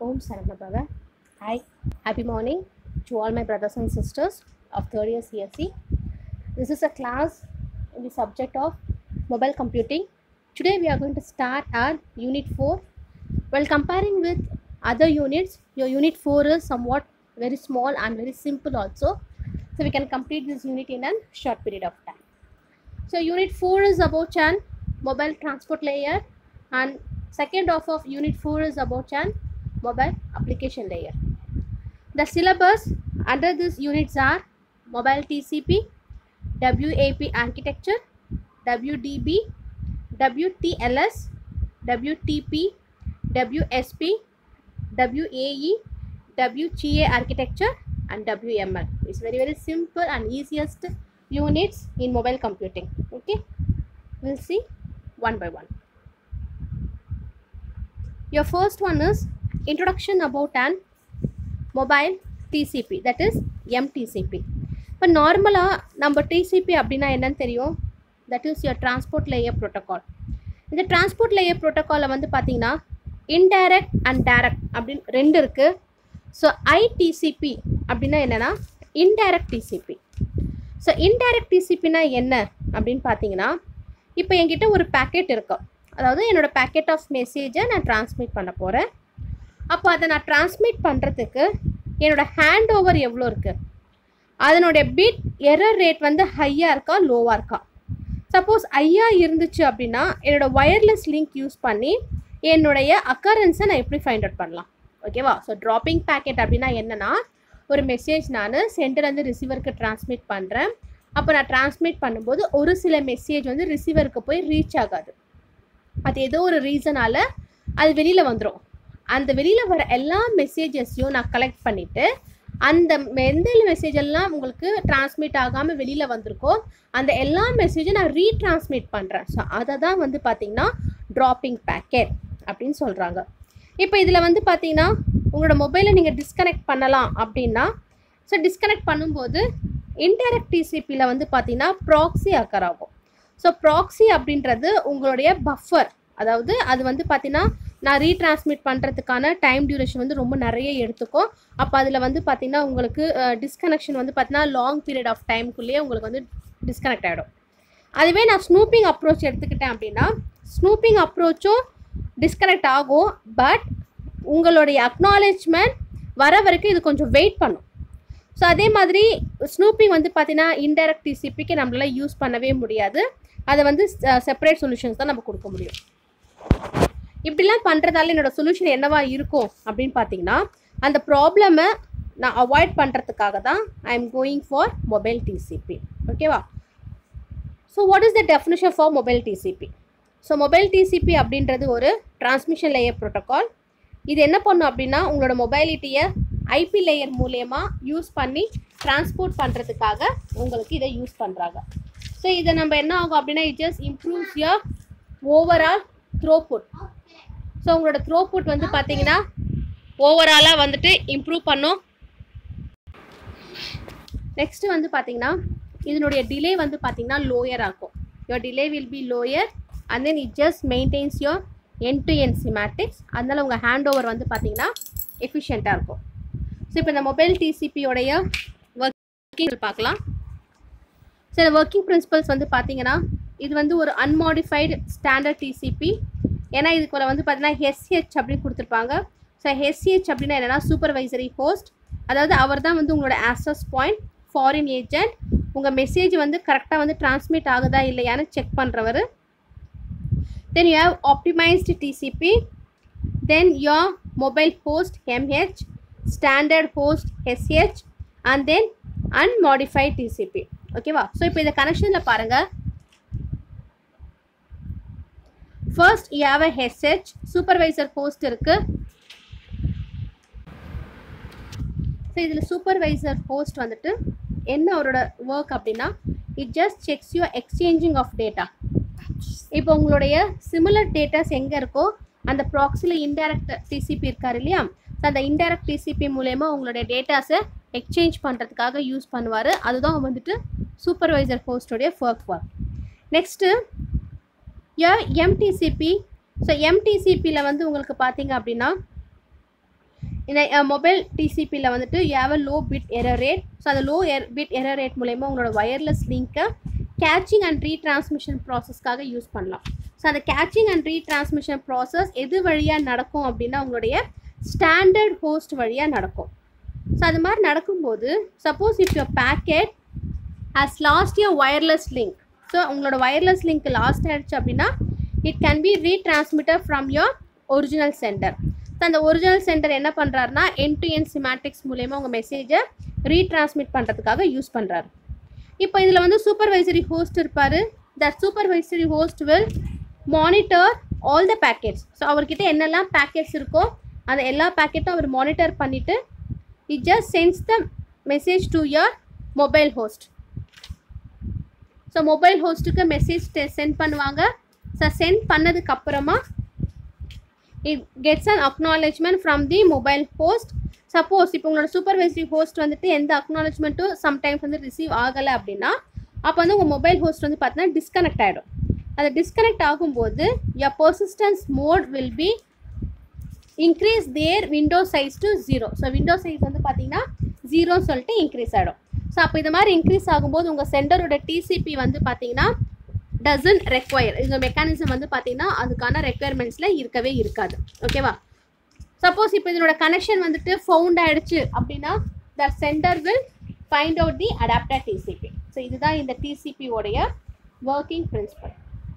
Om Saranabhava. Hi, happy morning to all my brothers and sisters of third year CSE. This is a class in the subject of mobile computing. Today we are going to start our unit 4. While comparing with other units, your unit 4 is somewhat very small and very simple also. So we can complete this unit in a short period of time. So unit 4 is about an mobile transport layer and second half of unit 4 is about an mobile application layer. The syllabus under these units are mobile TCP, WAP architecture, WDB, WTLS, WTP, WSP, WAE, WGA architecture and WML. It's very very simple and easiest units in mobile computing. Okay, we'll see one by one. Your first one is introduction about an mobile TCP that is MTCP. இப்போ நார்மலாக நம்ம TCP அப்படின்னா என்னன்னு தெரியும் that is your transport layer protocol இந்த transport layer ப்ரோட்டோகாலில் வந்து பார்த்தீங்கன்னா இன்டைரக்ட் அண்ட் டைரக்ட் அப்படின்னு ரெண்டு இருக்குது ஸோ ஐடிசிபி அப்படின்னா என்னென்னா இன்டைரக்ட் டிசிபி ஸோ இன்டைரக்ட் டிசிபினா என்ன அப்படின்னு பார்த்தீங்கன்னா இப்போ என்கிட்ட ஒரு பேக்கெட் இருக்கும் அதாவது என்னோடய பேக்கெட் ஆஃப் மெசேஜை நான் ட்ரான்ஸ்மிட் பண்ண போகிறேன் அப்போ அதை நான் ட்ரான்ஸ்மிட் பண்ணுறதுக்கு என்னோடய ஹேண்ட் ஓவர் எவ்வளோ இருக்குது அதனுடைய பிட் எரர் ரேட் வந்து ஹையாக இருக்கா லோவாக இருக்கா சப்போஸ் ஐயா இருந்துச்சு அப்படின்னா என்னோடய ஒயர்லெஸ் லிங்க் யூஸ் பண்ணி என்னுடைய அக்கரன்ஸை நான் எப்படி ஃபைண்ட் அவுட் பண்ணலாம் ஓகேவா ஸோ ட்ராப்பிங் பேக்கெட் அப்படின்னா என்னென்னா ஒரு மெசேஜ் நான் சென்டர்லேருந்து ரிசீவருக்கு ட்ரான்ஸ்மிட் பண்ணுறேன் அப்போ நான் ட்ரான்ஸ்மிட் பண்ணும்போது ஒரு சில மெசேஜ் வந்து ரிசீவருக்கு போய் ரீச் ஆகாது அது ஏதோ ஒரு ரீசனால் அது வெளியில் வந்துடும் அந்த வெளியில் வர எல்லா மெசேஜஸையும் நான் கலெக்ட் பண்ணிவிட்டு அந்த எந்த மெசேஜ் எல்லாம் உங்களுக்கு டிரான்ஸ்மிட் ஆகாமல் வெளியில் வந்திருக்கோ அந்த எல்லா மெசேஜும் நான் ரீட்ரான்ஸ்மிட் பண்ணுறேன் ஸோ அதை தான் வந்து பார்த்திங்கன்னா ட்ராப்பிங் பேக்கெட் அப்படின்னு சொல்கிறாங்க இப்போ இதில் வந்து பார்த்தீங்கன்னா உங்களோட மொபைலை நீங்கள் டிஸ்கனெக்ட் பண்ணலாம் அப்படின்னா ஸோ டிஸ்கனெக்ட் பண்ணும்போது இன்டெரக்ட் டிசிபியில் வந்து பார்த்தீங்கன்னா ப்ராக்ஸி அக்கர் ஆகும் ஸோ ப்ராக்ஸி அப்படின்றது உங்களுடைய பஃபர் அதாவது அது வந்து பார்த்தீங்கன்னா நான் ரீட்ரான்ஸ்மிட் பண்ணுறதுக்கான டைம் டியூரேஷன் வந்து ரொம்ப நிறைய எடுத்துக்கும் அப்போ அதில் வந்து பார்த்திங்கன்னா உங்களுக்கு டிஸ்கனெக்ஷன் வந்து பார்த்தீங்கன்னா லாங் பீரியட் ஆஃப் டைம்குள்ளேயே உங்களுக்கு வந்து டிஸ்கனெக்ட் ஆகிடும் அதுவே நான் ஸ்னூப்பிங் அப்ரோச் எடுத்துக்கிட்டேன் அப்படின்னா ஸ்னூப்பிங் அப்ரோச்சும் டிஸ்கனெக்ட் ஆகும் பட் உங்களுடைய அக்னாலேஜ்மெண்ட் வர வரைக்கும் இது கொஞ்சம் வெயிட் பண்ணும் ஸோ அதே மாதிரி ஸ்னூப்பிங் வந்து பார்த்தீங்கன்னா இன்டெரக்ட் டிசிபிக்கு நம்மளால யூஸ் பண்ணவே முடியாது அதை வந்து செப்பரேட் சொல்யூஷன்ஸ் தான் நம்ம கொடுக்க முடியும் இப்படிலாம் பண்ணுறதால என்னோட சொல்யூஷன் என்னவா இருக்கும் அப்படின்னு பார்த்தீங்கன்னா அந்த ப்ராப்ளமை நான் அவாய்ட் பண்ணுறதுக்காக தான் I am going for mobile TCP ஓகேவா so what is the definition for mobile TCP so mobile TCP அப்படின்றது ஒரு டிரான்ஸ்மிஷன் லேயர் ப்ரோட்டோகால் இது என்ன பண்ணும் அப்படின்னா உங்களோட மொபைலிட்டியை ஐபி லேயர் மூலயமா யூஸ் பண்ணி டிரான்ஸ்போர்ட் பண்ணுறதுக்காக உங்களுக்கு இதை யூஸ் பண்ணுறாங்க ஸோ இதை நம்ம என்ன ஆகும் அப்படின்னா it just improves your overall throughput so உங்களோட த்ரோபுட் வந்து பார்த்தீங்கன்னா ஓவராலாக வந்துட்டு இம்ப்ரூவ் பண்ணும் நெக்ஸ்ட்டு வந்து பார்த்தீங்கன்னா இதனுடைய டிலே வந்து பார்த்தீங்கன்னா லோயர் ஆகும் your delay will be lower and then it just maintains your end to end semantics அதனால் உங்கள் ஹேண்ட் ஓவர் வந்து பார்த்தீங்கன்னா எஃபிஷியண்ட்டாக இருக்கும் ஸோ இப்போ இந்த மொபைல் டிசிபியோடைய ஒர்க்கிங் பார்க்கலாம் ஸோ இந்த ஒர்க்கிங் பிரின்சிபல்ஸ் வந்து பார்த்தீங்கன்னா இது வந்து ஒரு அன்மாடிஃபைடு ஸ்டாண்டர்ட் டிசிபி ஏன்னா இதுக்குள்ள வந்து பார்த்தீங்கன்னா ஹெச்ஹெச் அப்படின்னு கொடுத்துருப்பாங்க ஸோ ஹெச்ஹெச் அப்படின்னா என்னென்னா சூப்பர்வைசரி ஹோஸ்ட் அதாவது அவர் தான் வந்து உங்களோட ஆக்சஸ் பாயிண்ட் ஃபாரின் ஏஜென்ட் உங்கள் மெசேஜ் வந்து கரெக்டாக வந்து டிரான்ஸ்மிட் ஆகுதா இல்லையான்னு செக் பண்ணுறவர் then you have optimised TCP then your mobile host MH standard host SH and then unmodified TCP ஓகேவா ஸோ இப்போ இந்த கனெக்ஷனில் பாருங்கள் first you have a HH supervisor host இருக்குது ஸோ இதில் சூப்பர்வைசர் ஹோஸ்ட் வந்துட்டு என்ன அவரோட ஒர்க் அப்படின்னா it just checks you exchanging of data இப்போ உங்களுடைய சிமிலர் டேட்டாஸ் எங்கே இருக்கோ அந்த ப்ராக்ஸில் இன்டெரக்ட் டிசிபி இருக்கார் இல்லையா ஸோ அந்த இன்டெரக்ட் டிசிபி மூலயமா உங்களுடைய டேட்டாஸை எக்ஸ்சேஞ்ச் பண்ணுறதுக்காக யூஸ் பண்ணுவார் அதுதான் வந்துட்டு சூப்பர்வைசர் ஹோஸ்டோடைய work work next MTCP so எம்டிசிபியில் வந்து உங்களுக்கு பார்த்தீங்க அப்படின்னா இந்த மொபைல் டிசிபியில் வந்துட்டு you have a low bit error rate so அந்த lower bit error rate மூலயமா உங்களோட ஒயர்லெஸ் லிங்க்கை கேட்சிங் அண்ட் ரீட்ரான்ஸ்மிஷன் ப்ராசஸ்க்காக யூஸ் பண்ணலாம் ஸோ அந்த கேட்சிங் அண்ட் ரீட்ரான்ஸ்மிஷன் ப்ராசஸ் எது வழியாக நடக்கும் அப்படின்னா உங்களுடைய ஸ்டாண்டர்ட் ஹோஸ்ட் வழியாக நடக்கும் ஸோ அது மாதிரி நடக்கும்போது suppose if your packet has lost your wireless link so உங்களோட ஒயர்லெஸ் லிங்க் லாஸ்ட் ஆயிடுச்சு அப்படின்னா it can be retransmitted from your original sender so அந்த ஒரிஜினல் சென்டர் என்ன பண்ணுறாருனா என் டு என் சிமேட்டிக்ஸ் மூலயமா உங்கள் மெசேஜை ரீட்ரான்ஸ்மிட் பண்ணுறதுக்காக யூஸ் பண்ணுறாரு இப்போ இதில் வந்து சூப்பர்வைசரி ஹோஸ்ட் இருப்பார் that supervisory host will monitor all the packets so அவர்கிட்ட என்னெல்லாம் பேக்கெட்ஸ் இருக்கோ அந்த எல்லா பேக்கெட்டும் அவர் மானிட்டர் பண்ணிவிட்டு it just sends the message to your mobile host so mobile ஹோஸ்ட்டுக்கு மெசேஜ் சென்ட் பண்ணுவாங்க ஸோ சென்ட் பண்ணதுக்கு அப்புறமா it gets an acknowledgement from the mobile host suppose இப்போ உங்களோட சூப்பர்வைசரி ஹோஸ்ட் வந்துட்டு எந்த அக்னாலேஜ்மெண்ட்டும் சம்டைம்ஸ் வந்து ரிசீவ் ஆகலை அப்படின்னா அப்போ வந்து உங்கள் மொபைல் ஹோஸ்ட் வந்து பார்த்தீங்கன்னா டிஸ்கனெக்ட் ஆகிடும் அது டிஸ்கனெக்ட் ஆகும்போது your persistence mode will be increase their window size to zero so window size வந்து பார்த்தீங்கன்னா ஜீரோன்னு சொல்லிட்டு இன்க்ரீஸ் ஆகிடும் ஸோ அப்போ இது மாதிரி இன்க்ரீஸ் ஆகும்போது உங்கள் சென்டரோட டிசிபி வந்து பார்த்தீங்கன்னா டசன்ட் ரெக்வயர் இந்த மெக்கானிசம் வந்து பார்த்தீங்கன்னா அதுக்கான ரெக்குயர்மெண்ட்ஸில் இருக்கவே இருக்காது ஓகேவா சப்போஸ் இப்போ இதனோட கனெக்ஷன் வந்துட்டு ஃபவுண்ட் ஆயிடுச்சு அப்படின்னா the sender will find out the adapter TCP so இதுதான் இந்த டிசிபியோடைய ஒர்க்கிங் பிரின்சிபல்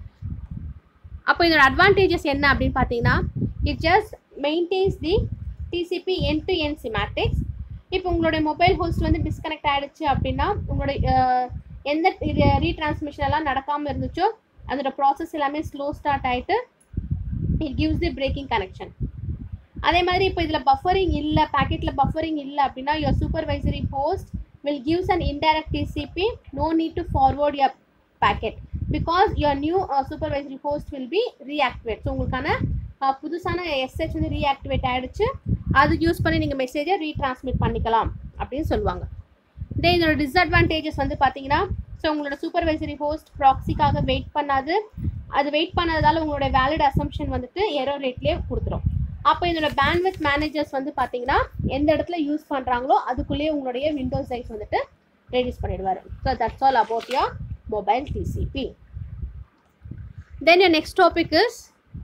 அப்போ இதோட அட்வான்டேஜஸ் என்ன அப்படின்னு பார்த்தீங்கன்னா it just maintains the TCP end to end semantics இப்போ உங்களுடைய மொபைல் ஹோஸ்ட் வந்து டிஸ்கனெக்ட் ஆகிடுச்சு அப்படின்னா உங்களுடைய அஹ், எந்த ரீட்ரான்ஸ்மிஷன் எல்லாம் நடக்காமல் இருந்துச்சோ அதோட ப்ராசஸ் எல்லாமே ஸ்லோ ஸ்டார்ட் ஆகிட்டு it gives the breaking connection அதே மாதிரி இப்போ இதில் பஃபரிங் இல்லை பேக்கெட்டில் பஃபரிங் இல்லை அப்படின்னா your supervisory host will gives an indirect TCP no need to forward your packet because your new supervisory host will be reactivate so உங்களுக்கான uh, புதுசான எஸ்ஹெச் வந்து ரீஆக்டிவேட் ஆகிடுச்சு அது யூஸ் பண்ணி நீங்கள் மெசேஜை ரீட்ரான்ஸ்மிட் பண்ணிக்கலாம் அப்படின்னு சொல்லுவாங்க இதே இதோட டிஸ்அட்வான்டேஜஸ் வந்து பார்த்தீங்கன்னா ஸோ உங்களோட சூப்பர்வைசரி ஹோஸ்ட் ப்ராக்ஸிக்காக வெயிட் பண்ணாது அது வெயிட் பண்ணதால உங்களோட வேலிட் அசம்ஷன் வந்துட்டு எரோ ரேட்லேயே கொடுத்துரும் அப்போ இதோட பேண்ட்வித் மேனேஜர்ஸ் வந்து பார்த்தீங்கன்னா எந்த இடத்துல யூஸ் பண்ணுறாங்களோ அதுக்குள்ளேயே உங்களுடைய விண்டோ சைஸ் வந்துட்டு ரெடியூஸ் பண்ணிடுவார் so that's all about your mobile TCP then your next topic is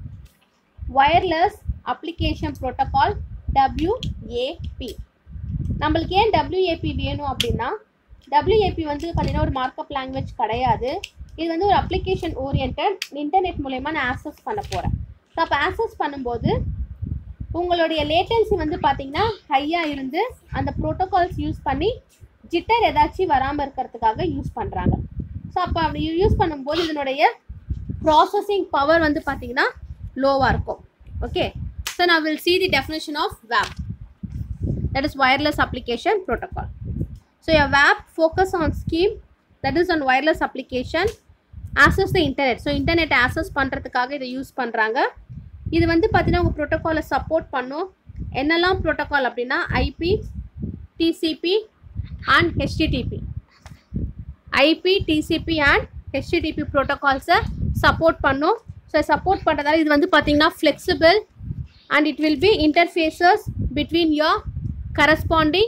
wireless application protocol WAP நம்மளுக்கு ஏன் டபிள்யூஏபி வேணும் அப்படின்னா டபிள்யூஏபி வந்து பார்த்தீங்கன்னா ஒரு மார்க்கப் லாங்குவேஜ் கிடையாது இது வந்து ஒரு அப்ளிகேஷன் ஓரியன்ட் இன்டர்நெட் மூலயமா நான் ஆக்சஸ் பண்ண போகிறேன் ஸோ அப்போ ஆக்சஸ் பண்ணும்போது உங்களுடைய லேட்டன்சி வந்து பார்த்தீங்கன்னா ஹையாக இருந்து அந்த ப்ரோட்டோகால்ஸ் யூஸ் பண்ணி ஜிட்டர் ஏதாச்சும் வராமல் இருக்கிறதுக்காக யூஸ் பண்ணுறாங்க ஸோ அப்போ அப்படி யூஸ் பண்ணும்போது இதனுடைய ப்ராசஸிங் பவர் வந்து பார்த்தீங்கன்னா லோவாக இருக்கும் ஓகே ஸோ நான் will see the definition of WAP that is wireless application protocol so your WAP focus on scheme that is on wireless application access the internet so internet access பண்ணுறதுக்காக இதை use பண்ணுறாங்க இது வந்து பார்த்தீங்கன்னா உங்கள் ப்ரோட்டோகாலை support பண்ணும் என்னெல்லாம் ப்ரோட்டோகால் அப்படின்னா IP TCP and HTTP IP TCP and HTTP ப்ரோட்டோகால்ஸை சப்போர்ட் பண்ணும் ஸோ சப்போர்ட் பண்ணுறதால இது வந்து பார்த்தீங்கன்னா flexible and it will be interfaces between your corresponding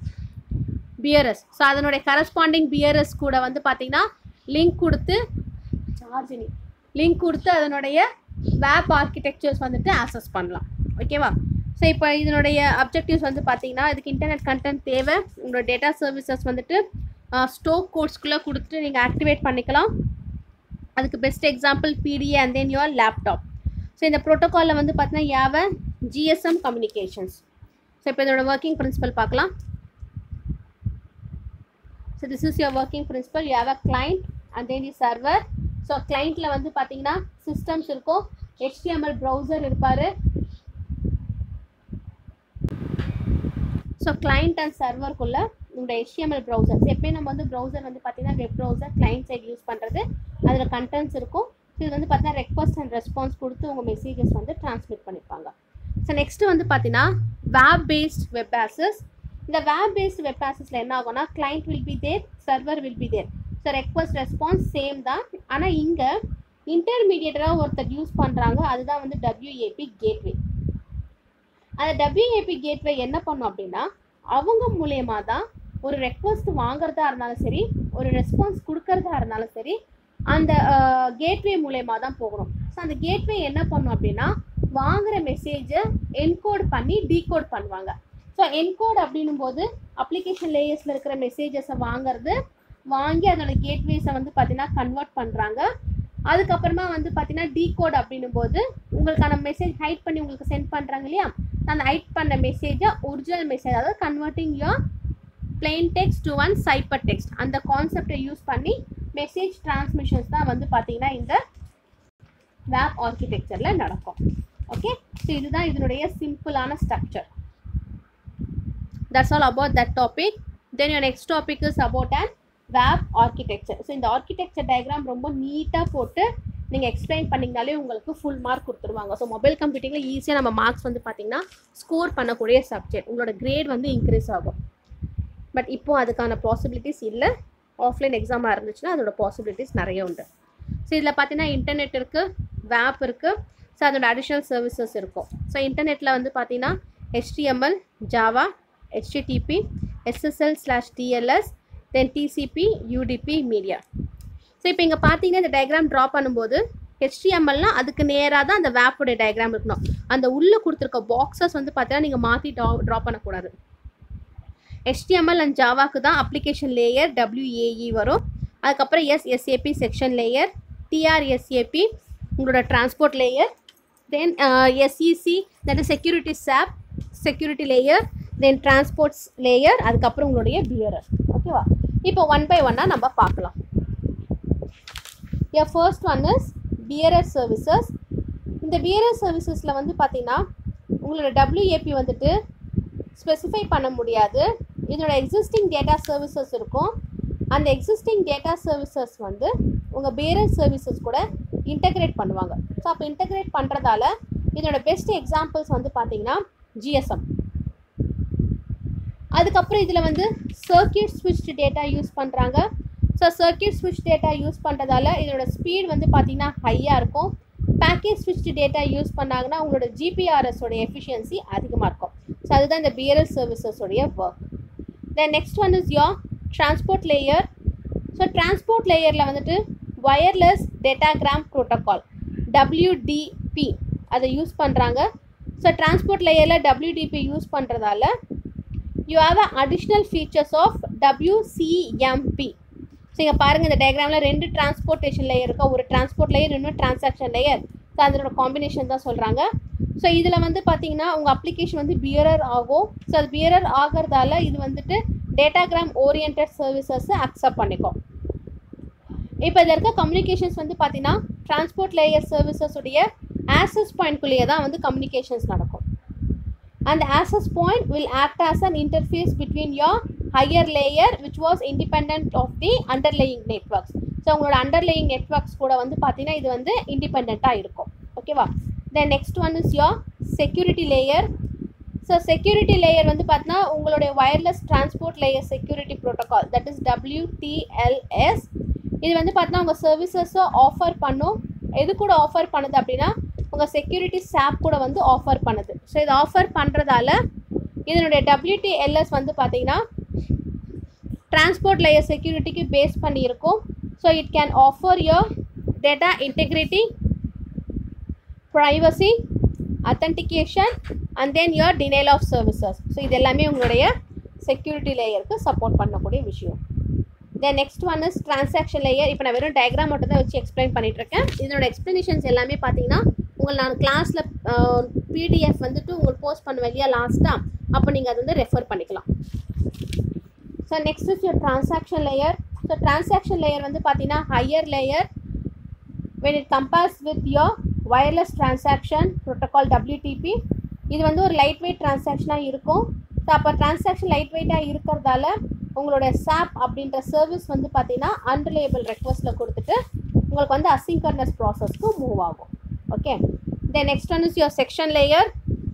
peers so அதனுடைய கரஸ்பாண்டிங் பியரஸ் கூட வந்து பார்த்தீங்கன்னா லிங்க் கொடுத்து சார்ஜினி லிங்க் கொடுத்து அதனுடைய வேப் ஆர்கிடெக்சர்ஸ் வந்துட்டு ஆக்சஸ் பண்ணலாம் ஓகேவா ஸோ இப்போ இதனுடைய அப்ஜெக்டிவ்ஸ் வந்து பார்த்தீங்கன்னா இதுக்கு இன்டர்நெட் கண்டென்ட் தேவை உங்களோட டேட்டா சர்வீசஸ் வந்துட்டு ஸ்டோக் கோட்ஸ்குள்ளே கொடுத்துட்டு நீங்கள் ஆக்டிவேட் பண்ணிக்கலாம் அதுக்கு best example PDA and then your laptop so இந்த ப்ரோட்டோகாலில் வந்து பார்த்தீங்கன்னா யாவ ஜிஎஸ்எம் கம்யூனிகேஷன்ஸ் ஸோ இப்போ இதோட ஒர்க்கிங் பிரின்சிபல் பார்க்கலாம் so this is your working principle you have a client and then the server so கிளைண்ட்டில் வந்து பார்த்தீங்கன்னா சிஸ்டம்ஸ் இருக்கும் HTML ப்ரௌசர் இருப்பார் ஸோ கிளைண்ட் அண்ட் சர்வருக்குள்ளே உங்களோட HTML ப்ரௌசர்ஸ் எப்பயும் நம்ம வந்து ப்ரௌசர் வந்து பார்த்தீங்கன்னா web browser client side use பண்ணுறது அதில் கண்டென்ட்ஸ் இருக்கும் ஸோ இது வந்து பார்த்தீங்கன்னா ரெக்வஸ்ட் அண்ட் ரெஸ்பான்ஸ் கொடுத்து உங்கள் மெசேஜஸ் வந்து ட்ரான்ஸ்மிட் பண்ணிப்பாங்க ஸோ நெக்ஸ்ட் வந்து பார்த்தீங்கன்னா வேப் பேஸ்ட் வெப் ஆசஸ் இந்த வேப் பேஸ்ட் வெப் ஆசஸில் என்ன ஆகும்னா client will be there server will be there so request response same தான் ஆனால் இங்கே இன்டர்மீடியேட்டராக ஒருத்தர் யூஸ் பண்ணுறாங்க அதுதான் வந்து WAP கேட்வே அந்த டபிள்யூஏபி கேட்வே என்ன பண்ணும் அப்படின்னா அவங்க மூலயமா தான் ஒரு ரெக்வஸ்ட் வாங்குறதா இருந்தாலும் சரி ஒரு ரெஸ்பான்ஸ் கொடுக்கறதா இருந்தாலும் சரி அந்த கேட்வே மூலயமா தான் போகணும் ஸோ அந்த கேட்வே என்ன பண்ணும் அப்படின்னா வாங்குற மெசேஜை என்கோட் பண்ணி டீகோட் பண்ணுவாங்க ஸோ என்கோட் அப்படின்னும் போது அப்ளிகேஷன் லேயர்ஸில் இருக்கிற மெசேஜஸை வாங்குறது வாங்கி அதோட கேட்வேஸை வந்து பார்த்தீங்கன்னா கன்வெர்ட் பண்ணுறாங்க அதுக்கப்புறமா வந்து பார்த்தீங்கன்னா டீகோட் அப்படின்னும் போது உங்களுக்கான மெசேஜ் ஹைட் பண்ணி உங்களுக்கு சென்ட் பண்ணுறாங்க இல்லையா அந்த ஹைட் பண்ண மெசேஜை ஒரிஜினல் மெசேஜ் அதாவது converting your plain text to one cipher text அந்த கான்செப்டை யூஸ் பண்ணி மெசேஜ் டிரான்ஸ்மிஷன்ஸ் தான் வந்து பார்த்தீங்கன்னா இந்த வேப் ஆர்கிடெக்சரில் நடக்கும் ஓகே ஸோ இதுதான் இதனுடைய சிம்பிளான structure that's all about that topic then your next topic is about and வேப் ஆர்கிடெக்சர் ஸோ இந்த ஆர்கிடெக்சர் டயக்ராம் ரொம்ப நீட்டாக போட்டு நீங்கள் எக்ஸ்பிளைன் பண்ணிங்கனாலே உங்களுக்கு ஃபுல் மார்க் கொடுத்துருவாங்க ஸோ மொபைல் கம்ப்யூட்டிங்கில் ஈஸியாக நம்ம மார்க்ஸ் வந்து பார்த்தீங்கன்னா ஸ்கோர் பண்ணக்கூடிய சப்ஜெக்ட் உங்களோட கிரேட் வந்து இன்க்ரீஸ் ஆகும் பட் இப்போ அதுக்கான பாசிபிலிட்டிஸ் இல்லை ஆஃப்லைன் எக்ஸாமாக இருந்துச்சுன்னா அதோட பாசிபிலிட்டிஸ் நிறைய உண்டு ஸோ இதில் பார்த்தீங்கன்னா இன்டர்நெட் இருக்குது வேப் இருக்குது ஸோ அதோட அடிஷ்னல் சர்வீசஸ் இருக்கும் ஸோ இன்டர்நெட்டில் வந்து பார்த்தீங்கன்னா HTML Java HTTP SSL slash TLS then TCP UDP media so இப்போ இங்கே பார்த்தீங்கன்னா இந்த டயக்ராம் ட்ரா பண்ணும்போது ஹெச்டிஎம்எல்னா அதுக்கு நேராக தான் அந்த வேப்போடைய டயக்ராம் இருக்கணும் அந்த உள்ளே கொடுத்துருக்க பாக்ஸஸ் வந்து பார்த்தீங்கன்னா நீங்கள் மாற்றி ட்ரா ட்ரா பண்ணக்கூடாது HTML அண்ட் ஜாவாக்கு தான் அப்ளிகேஷன் லேயர் WAE வரும் அதுக்கப்புறம் எஸ்எஸ்ஏபி செக்ஷன் லேயர் டிஆர்எஸ்ஏபி உங்களோட transport layer then SEC that security sub security layer then transports layer அதுக்கப்புறம் உங்களுடைய பியரர் ஓகேவா இப்போ ஒன் பை ஒன்னாக நம்ம பார்க்கலாம் a first one is bearer services இந்த பியரர் சர்வீசஸில் வந்து பார்த்தீங்கன்னா உங்களோட டபிள்யூஏபி வந்துட்டு ஸ்பெசிஃபை பண்ண முடியாது இதோட எக்ஸிஸ்டிங் டேட்டா சர்வீசஸ் இருக்கும் அந்த எக்ஸிஸ்டிங் டேட்டா சர்வீசஸ் வந்து உங்கள் பேரர் சர்வீசஸ் கூட இன்டகிரேட் பண்ணுவாங்க ஸோ அப்போ இன்டகிரேட் பண்ணுறதால இதோட பெஸ்ட் எக்ஸாம்பிள்ஸ் வந்து பார்த்தீங்கன்னா ஜிஎஸ்எம் அதுக்கப்புறம் இதில் வந்து சர்க்கியூட் ஸ்விட்ச் டேட்டா யூஸ் பண்ணுறாங்க ஸோ சர்க்கியூட் ஸ்விட்ச் டேட்டா யூஸ் பண்ணுறதால இதோட ஸ்பீட் வந்து பார்த்தீங்கன்னா ஹையாக இருக்கும் பேக்கேஜ் ஸ்விட்ச் டேட்டா யூஸ் பண்ணாங்கன்னா உங்களோட ஜிபிஆர்எஸோட எஃபிஷியன்சி அதிகமாக இருக்கும் ஸோ அதுதான் இந்த பிஎல்எஸ் சர்வீசஸோடைய work then next one is your transport layer so transport லேயரில் வந்துட்டு வயர்லெஸ் டேட்டாகிராம் ப்ரோட்டோகால் டபிள்யூடிபி அதை யூஸ் பண்ணுறாங்க ஸோ டிரான்ஸ்போர்ட் லேயரில் டபிள்யூடிபி யூஸ் பண்ணுறதால you have a additional features of WCMP so இங்கே பாருங்கள் இந்த டயக்ராமில் ரெண்டு டிரான்ஸ்போர்ட்டேஷன் லேயர் இருக்கா ஒரு டிரான்ஸ்போர்ட் லேயர் இன்னும் டிரான்சாக்ஷன் லேயர் ஸோ அதனோட காம்பினேஷன் தான் சொல்கிறாங்க ஸோ இதில் வந்து பார்த்தீங்கன்னா உங்கள் அப்ளிகேஷன் வந்து பியரர் ஆகும் ஸோ அது பியரர் ஆகிறதால இது வந்துட்டு டேட்டாகிராம் ஓரியன்ட் சர்வீசஸை அக்செப்ட் பண்ணிக்கும் இப்போ இதில் இருக்க கம்யூனிகேஷன்ஸ் வந்து பார்த்தீங்கன்னா டிரான்ஸ்போர்ட் லேயர் சர்வீசஸ் உடைய ஆக்சஸ் பாயிண்ட்குள்ளேயே தான் வந்து கம்யூனிகேஷன்ஸ் நடக்கும் அந்த access point will act as an interface between your higher layer which was independent of the underlying networks so உங்களோட underlying networks கூட வந்து பார்த்தீங்கன்னா இது வந்து இண்டிபெண்ட்டாக இருக்கும் ஓகேவா then next one is your security layer so security layer வந்து பார்த்தீங்கன்னா உங்களுடைய wireless transport layer security protocol that is WTLS இது வந்து பார்த்தீங்கன்னா உங்கள் சர்வீசஸை ஆஃபர் பண்ணும் எது கூட ஆஃபர் பண்ணுது அப்படின்னா உங்கள் செக்யூரிட்டி சாப் கூட வந்து ஆஃபர் பண்ணுது ஸோ இது ஆஃபர் பண்ணுறதால இதனுடைய டபிள்யூடிஎல்எஸ் வந்து பார்த்தீங்கன்னா டிரான்ஸ்போர்ட் லேயர் செக்யூரிட்டிக்கு பேஸ் பண்ணியிருக்கும் so it can offer your data integrity privacy authentication and then your denial of services so இது எல்லாமே உங்களுடைய செக்யூரிட்டி லேயருக்கு சப்போர்ட் பண்ணக்கூடிய விஷயம் then next one is transaction layer இப்போ நான் வெறும் டயக்ராம் மட்டும் தான் வச்சு எக்ஸ்பிளைன் பண்ணிட்டு இருக்கேன் இதனோட எக்ஸ்ப்ளனேஷன்ஸ் எல்லாமே பார்த்தீங்கன்னா உங்களை நான் கிளாஸில் பிடிஎஃப் வந்துட்டு உங்களுக்கு போஸ்ட் பண்ணுவேன் இல்லையா லாஸ்ட்டாக அப்போ நீங்கள் அது வந்து ரெஃபர் பண்ணிக்கலாம் so next is your transaction layer so transaction layer வந்து பார்த்தீங்கன்னா higher layer when it compares with your wireless transaction protocol WTP இது வந்து ஒரு லைட் வெயிட் டிரான்சாக்ஷனாக இருக்கும் ஸோ அப்போ டிரான்சாக்ஷன் லைட் வெயிட்டாக இருக்கிறதால உங்களோட சாப் அப்படின்ற சர்வீஸ் வந்து பார்த்தீங்கன்னா அன்ரிலேபிள் ரெக்வஸ்ட்டில் கொடுத்துட்டு உங்களுக்கு வந்து அசிங்கர்னஸ் ப்ராசஸ்க்கு மூவ் ஆகும் okay then next one is your session layer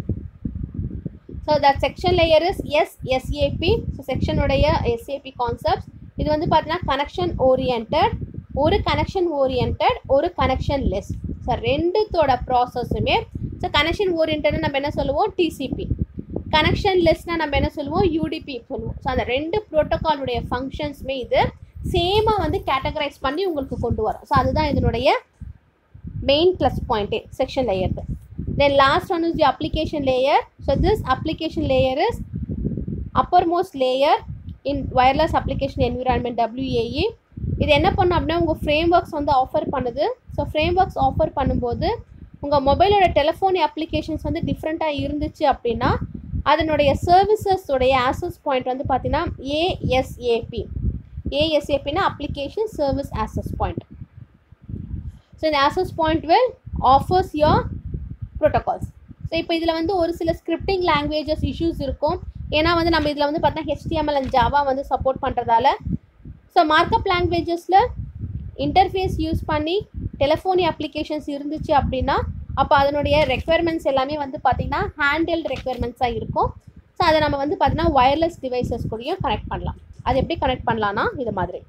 so that session layer is S SAP so செக்ஷனுடைய எஸ்ஏபி கான்செப்ட்ஸ் இது வந்து பார்த்தீங்கன்னா கனெக்ஷன் ஓரியன்ட் ஒரு கனெக்ஷன் ஓரியன்ட் ஒரு கனெக்ஷன் லெஸ் ஸோ ரெண்டுத்தோட ப்ராசஸுமே ஸோ கனெக்ஷன் ஓரியன்ட்னு நம்ம என்ன சொல்லுவோம் டிசிபி கனெக்ஷன் லெஸ்னால் நம்ம என்ன சொல்லுவோம் யூடிபி சொல்லுவோம் ஸோ அந்த ரெண்டு ப்ரோட்டோகாலுடைய ஃபங்க்ஷன்ஸுமே இது சேமாக வந்து கேட்டகரைஸ் பண்ணி உங்களுக்கு கொண்டு வரும் ஸோ அதுதான் இதனுடைய மெயின் ப்ளஸ் பாயிண்ட்டே செக்ஷன் லேயருக்கு then last one is the application layer so this application layer is uppermost layer in wireless application environment WAE இது என்ன பண்ணும் அப்படின்னா உங்கள் ஃப்ரேம் ஒர்க்ஸ் வந்து ஆஃபர் பண்ணுது ஸோ ஃப்ரேம் ஒர்க்ஸ் ஆஃபர் பண்ணும்போது உங்கள் மொபைலோட டெலிஃபோன் அப்ளிகேஷன்ஸ் வந்து டிஃப்ரெண்ட்டாக இருந்துச்சு அப்படின்னா அதனுடைய சர்வீசஸோடைய ஆசஸ் பாயிண்ட் வந்து பார்த்தீங்கன்னா ஏஎஸ்ஏபி ஏஎஸ்ஏபினா application service access point so இந்த access point will offers your protocols so இப்போ இதில் வந்து ஒரு சில ஸ்கிரிப்டிங் லாங்குவேஜஸ் இஷ்யூஸ் இருக்கும் ஏன்னா வந்து நம்ம இதில் வந்து பார்த்தா ஹெச்டிஎம்எல் அண்ட் ஜாவா வந்து சப்போர்ட் பண்ணுறதால ஸோ மார்க்கப் லாங்குவேஜஸில் இன்டர்ஃபேஸ் யூஸ் பண்ணி டெலிஃபோனி அப்ளிகேஷன்ஸ் இருந்துச்சு அப்படின்னா அப்போ அதனுடைய ரெக்குயர்மெண்ட்ஸ் எல்லாமே வந்து பார்த்திங்கன்னா ஹேண்டில் ரெக்குயர்மெண்ட்ஸாக இருக்கும் ஸோ அதை நம்ம வந்து பார்த்தீங்கன்னா ஒயர்லெஸ் டிவைசஸ் கூடயும் கனெக்ட் பண்ணலாம் அது எப்படி கனெக்ட் பண்ணலான்னா இது மாதிரி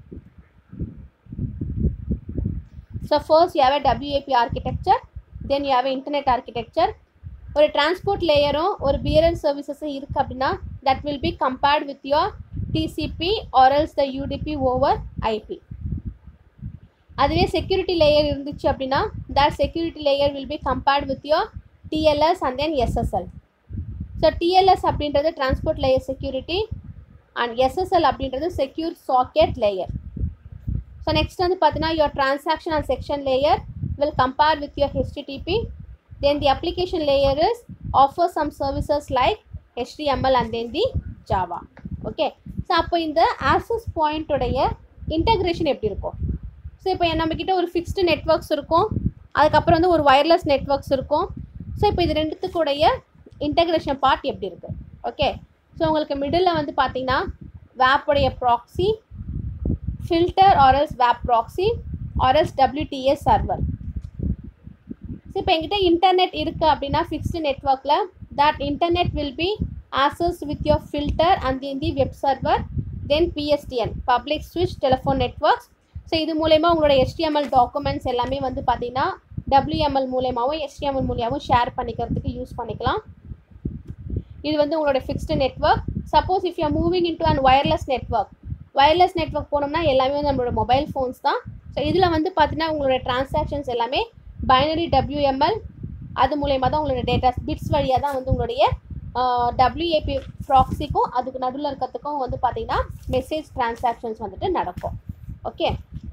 so first you have a WAP architecture then you have internet architecture ஒரு டிரான்ஸ்போர்ட் லேயரும் ஒரு பிஎர்எல் சர்வீசஸும் இருக்குது அப்படின்னா that will be compared with your TCP or else the UDP over IP அதுவே செக்யூரிட்டி லேயர் இருந்துச்சு அப்படின்னா that security layer will be compared with your TLS and then SSL so TLS அப்படின்றது transport layer security and SSL அப்படின்றது secure socket layer so next வந்து பார்த்தீங்கன்னா your transaction and section layer will compare with your HTTP then the application layer is offer some services like HTML and then the Java okay so அப்போ இந்த access பாயிண்ட்டுடைய integration எப்படி இருக்கும் so இப்போ நம்மக்கிட்ட ஒரு fixed networks இருக்கும் அதுக்கப்புறம் வந்து ஒரு ஒயர்லெஸ் நெட்ஒர்க்ஸ் இருக்கும் ஸோ இப்போ இது ரெண்டுத்துக்குடைய இன்டகிரேஷன் பார்ட் எப்படி இருக்குது ஓகே ஸோ உங்களுக்கு மிடில் வந்து பார்த்தீங்கன்னா வேப்புடைய ப்ராக்ஸி ஃபில்டர் ஆர்எல்ஸ் வேப் proxy or else WTS server so இப்போ எங்கிட்ட இன்டர்நெட் இருக்குது அப்படின்னா ஃபிக்ஸ்டு நெட்ஒர்க்கில் that internet will be access with your filter and in the web server then PSTN public ஸ்விட்ச் டெலிஃபோன் நெட்ஒர்க்ஸ் ஸோ இது மூலயமா உங்களோட HTML டாக்குமெண்ட்ஸ் எல்லாமே வந்து பார்த்தீங்கன்னா WML மூலயமாவும் HTML மூலியமாகவும் ஷேர் பண்ணிக்கிறதுக்கு யூஸ் பண்ணிக்கலாம் இது வந்து உங்களோட fixed network suppose if you moving into and wireless network wireless network போனோம்னா எல்லாமே வந்து நம்மளோட மொபைல் ஃபோன்ஸ் தான் ஸோ இதில் வந்து பார்த்தீங்கன்னா உங்களோட டிரான்சாக்ஷன்ஸ் எல்லாமே பைனரி WML அது மூலயமா தான் உங்களோட டேட்டாஸ் பிட்ஸ் வழியாக தான் வந்து உங்களுடைய டபிள்யூஏபி ப்ராக்ஸிக்கும் அதுக்கு நடுவில் இருக்கிறதுக்கும் வந்து பார்த்தீங்கன்னா மெசேஜ் டிரான்சாக்ஷன்ஸ் வந்துட்டு நடக்கும் okay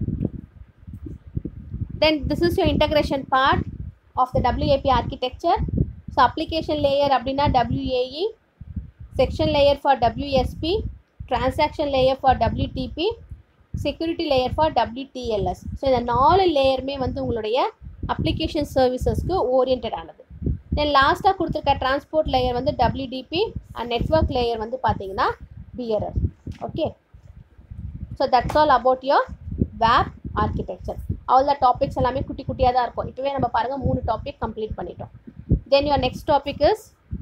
then this is your integration part of the WAP architecture so application layer அப்படின்னா WAE section layer for WSP transaction layer for WTP security layer for WTLS so இந்த நாலு லேயருமே வந்து உங்களுடைய அப்ளிகேஷன் சர்வீசஸ்க்கு ஓரியன்ட் ஆனது then லாஸ்ட்டாக கொடுத்துருக்க transport layer வந்து WDP and network layer வந்து பார்த்தீங்கன்னா bearer okay so that's all about your வேப் ஆர்கிடெக்சர் அவ்வளோ டாபிக்ஸ் எல்லாமே குட்டி குட்டியாக தான் இருக்கும் இப்போவே நம்ம பாருங்கள் மூணு டாபிக் கம்ப்ளீட் பண்ணிட்டோம் then your next topic is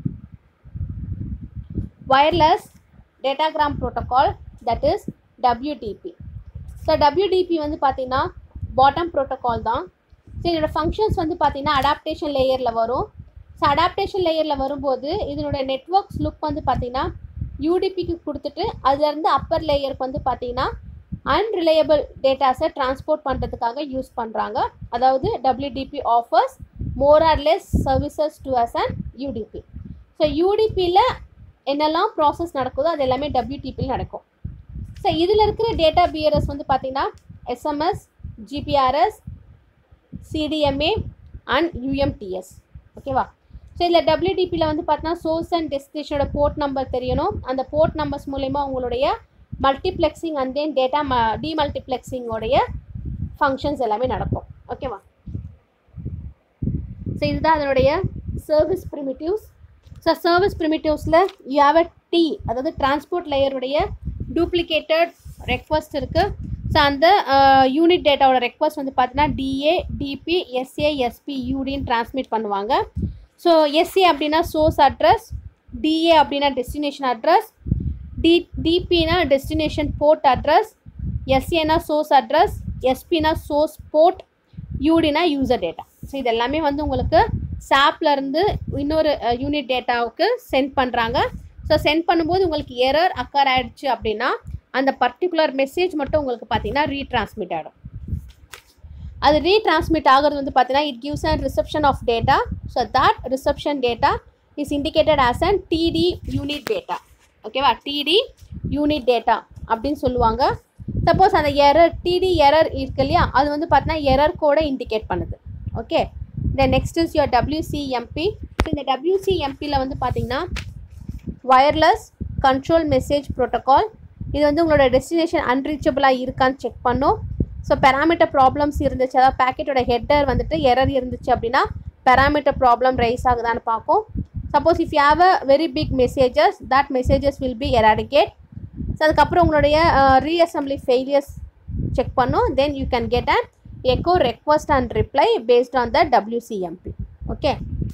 wireless datagram protocol that is WDP so WDP வந்து பார்த்தீங்கன்னா பாட்டம் ப்ரோட்டோகால் தான் ஸோ இதோட ஃபங்க்ஷன்ஸ் வந்து பார்த்தீங்கன்னா அடாப்டேஷன் லேயரில் வரும் ஸோ அடாப்டேஷன் லேயரில் வரும்போது இதனோட நெட்ஒர்க்ஸ் லுக் வந்து பார்த்தீங்கன்னா யூடிபிக்கு கொடுத்துட்டு அதுலேருந்து அப்பர் லேயருக்கு வந்து பார்த்தீங்கன்னா அன்ரிலையபிள் டேட்டாஸை ட்ரான்ஸ்போர்ட் பண்ணுறதுக்காக யூஸ் பண்ணுறாங்க அதாவது WDP offers more or less services to us and UDP so யூடிபியில் என்னெல்லாம் ப்ராசஸ் நடக்குதோ அது எல்லாமே டபிள்யூடிபியில் நடக்கும் ஸோ இதில் இருக்கிற டேட்டா பிஆர்எஸ் வந்து பார்த்தீங்கன்னா SMS GPRS CDMA and UMTS ஓகேவா ஸோ இதில் டபிள்யூடிபியில் வந்து பார்த்தீங்கன்னா சோர்ஸ் அண்ட் டெஸ்டினேஷனோட போர்ட் நம்பர் தெரியணும் அந்த போர்ட் நம்பர்ஸ் மூலயமா உங்களுடைய மல்டிப்ளெக்ஸிங் அண்ட் தென் டேட்டா ம டிமல்டிப்ளெக்ஸிங்கோடைய ஃபங்க்ஷன்ஸ் எல்லாமே நடக்கும் ஓகேவா ஸோ இதுதான் அதனுடைய சர்வீஸ் ப்ரிமிட்டிவ்ஸ் ஸோ சர்வீஸ் ப்ரிமிட்டிவ்ஸில் யூ ஹாவ் அ டி அதாவது டிரான்ஸ்போர்ட் லேயருடைய டூப்ளிகேட்டட் ரெக்வஸ்ட் இருக்குது ஸோ அந்த யூனிட் டேட்டாவோட ரெக்வஸ்ட் வந்து பார்த்தீங்கன்னா டிஏ டிபி எஸ்ஏ எஸ்பி யூடின்னு டிரான்ஸ்மிட் பண்ணுவாங்க ஸோ எஸ்ஏ அப்படின்னா சோர்ஸ் அட்ரஸ் டிஏ அப்படின்னா டெஸ்டினேஷன் அட்ரஸ் டி டிபினா டெஸ்டினேஷன் போர்ட் அட்ரஸ் எஸ்ஏனா சோர்ஸ் அட்ரஸ் எஸ்பினா சோர்ஸ் போர்ட் யூடினா யூசர் டேட்டா ஸோ இது எல்லாமே வந்து உங்களுக்கு சாப்லேருந்து இன்னொரு யூனிட் டேட்டாவுக்கு சென்ட் பண்ணுறாங்க ஸோ சென்ட் பண்ணும்போது உங்களுக்கு எரர் அக்கர் ஆயிடுச்சு அப்படின்னா அந்த பர்டிகுலர் மெசேஜ் மட்டும் உங்களுக்கு பார்த்தீங்கன்னா ரீட்ரான்ஸ்மிட் ஆகிடும் அது ரீட்ரான்ஸ்மிட் ஆகிறது வந்து பார்த்தீங்கன்னா it gives and reception of data so that reception data is indicated as and TD unit data ஓகேவா டிடி யூனிட் டேட்டா அப்படின்னு சொல்லுவாங்க சப்போஸ் அந்த எரர் டிடி எரர் இருக்கு இல்லையா அது வந்து பார்த்தீங்கன்னா எரர் கோடை இண்டிகேட் பண்ணுது ஓகே இந்த next is your WCMP so இந்த டபிள்யூசிஎம்பியில் வந்து பார்த்தீங்கன்னா வயர்லெஸ் கண்ட்ரோல் மெசேஜ் ப்ரோட்டோகால் இது வந்து உங்களோட டெஸ்டினேஷன் அன்ரீச்சபிளாக இருக்கான்னு செக் பண்ணும் ஸோ பெராமீட்டர் ப்ராப்ளம்ஸ் இருந்துச்சு அதாவது பேக்கெட்டோட ஹெட்டர் வந்துட்டு எரர் இருந்துச்சு அப்படின்னா பெராமீட்டர் ப்ராப்ளம் ரைஸ் ஆகுதான்னு பார்க்கும் suppose if you have a very big messages that messages will be eradicate so அதுக்கப்புறம் உங்களுடைய ரீஅசம்பிளி ஃபெயிலியர்ஸ் செக் பண்ணும் then you can get an echo request and reply based on the WCMP okay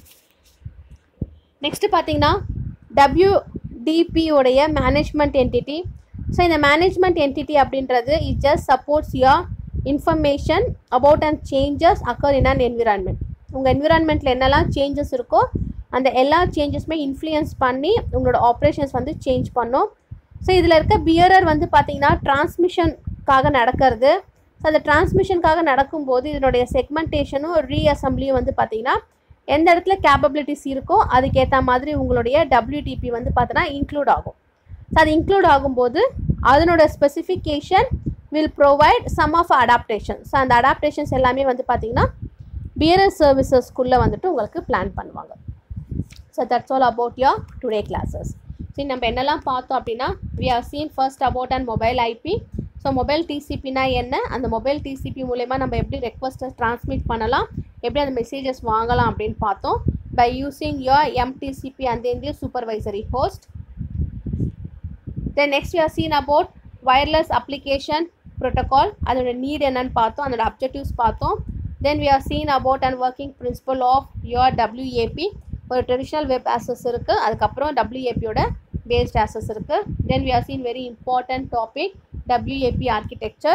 next பார்த்தீங்கன்னா WDP உடைய management entity so இந்த management entity அப்படின்றது it just supports your information about and changes occur in and environment உங்கள் என்விரான்மெண்ட்டில் என்னெல்லாம் changes இருக்கோ அந்த எல்லா சேஞ்சஸுமே இன்ஃப்ளூயன்ஸ் பண்ணி உங்களோட ஆப்ரேஷன்ஸ் வந்து சேஞ்ச் பண்ணும் ஸோ இதில் இருக்க பியரர் வந்து பார்த்தீங்கன்னா டிரான்ஸ்மிஷனுக்காக நடக்கிறது ஸோ அந்த டிரான்ஸ்மிஷனுக்காக நடக்கும்போது இதனுடைய செக்மெண்டேஷனும் ரீஅசம்பிளியும் வந்து பார்த்தீங்கன்னா எந்த இடத்துல கேப்பபிலிட்டிஸ் இருக்கோ அதுக்கேற்ற மாதிரி உங்களுடைய டபிள்யூடிபி வந்து பார்த்தீங்கன்னா இன்க்ளூட் ஆகும் ஸோ அது இன்க்ளூட் ஆகும்போது அதனோட specification will provide some of adaptation so அந்த அடாப்டேஷன்ஸ் எல்லாமே வந்து பார்த்தீங்கன்னா பியரர் சர்வீசஸ்க்குள்ளே வந்துட்டு உங்களுக்கு பிளான் பண்ணுவாங்க so that's all about your today classes சரி நம்ம என்னெல்லாம் பார்த்தோம் அப்படின்னா we are seen first about and mobile IP so mobile டிசிபினா என்ன அந்த மொபைல் டிசிபி மூலயமா நம்ம எப்படி ரெக்வஸ்ட்டை ட்ரான்ஸ்மிட் பண்ணலாம் எப்படி அந்த மெசேஜஸ் வாங்கலாம் அப்படின்னு பார்த்தோம் பை யூஸிங் யோர் எம்டிசிபி அந்த இந்திய supervisory host then next you are seen about wireless application protocol அதோட நீட் என்னன்னு பார்த்தோம் அதோட அப்ஜெக்டிவ்ஸ் பார்த்தோம் then we are seen about and working principle of your WAP ஒரு ட்ரெடிஷ்னல் வெப் ஆசஸ் இருக்குது அதுக்கப்புறம் டபிள்யூஏபியோட பேஸ்ட் ஆசஸ் இருக்குது then we are seen very important topic WAP architecture.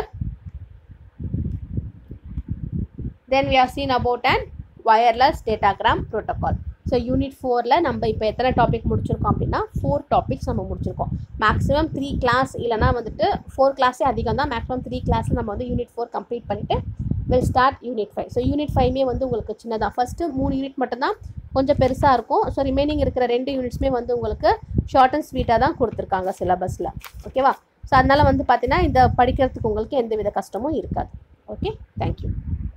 Then we have seen about an wireless datagram protocol. So unit ஃபோரில் நம்ம இப்போ எத்தனை topic முடிச்சிருக்கோம் அப்படின்னா ஃபோர் டாபிக்ஸ் நம்ம முடிச்சிருக்கோம் மேக்ஸிமம் த்ரீ கிளாஸ் இல்லைனா வந்துட்டு ஃபோர் கிளாஸே அதிகம் தான் மேக்ஸிமம் த்ரீ கிளாஸில் நம்ம வந்து யூனிட் ஃபோர் கம்ப்ளீட் பண்ணிவிட்டு will start unit five so unit ஃபைவ்மே வந்து உங்களுக்கு சின்னதாக ஃபஸ்ட்டு மூணு யூனிட் மட்டும்தான் கொஞ்சம் பெருசாக இருக்கும் ஸோ ரிமைனிங் இருக்கிற ரெண்டு யூனிட்ஸுமே வந்து உங்களுக்கு ஷார்ட் அண்ட் ஸ்வீட்டாக தான் கொடுத்துருக்காங்க சிலபஸில் ஓகேவா ஸோ அதனால் வந்து பார்த்தீங்கன்னா இந்த படிக்கிறதுக்கு உங்களுக்கு எந்த வித கஷ்டமும் இருக்காது ஓகே தேங்க்யூ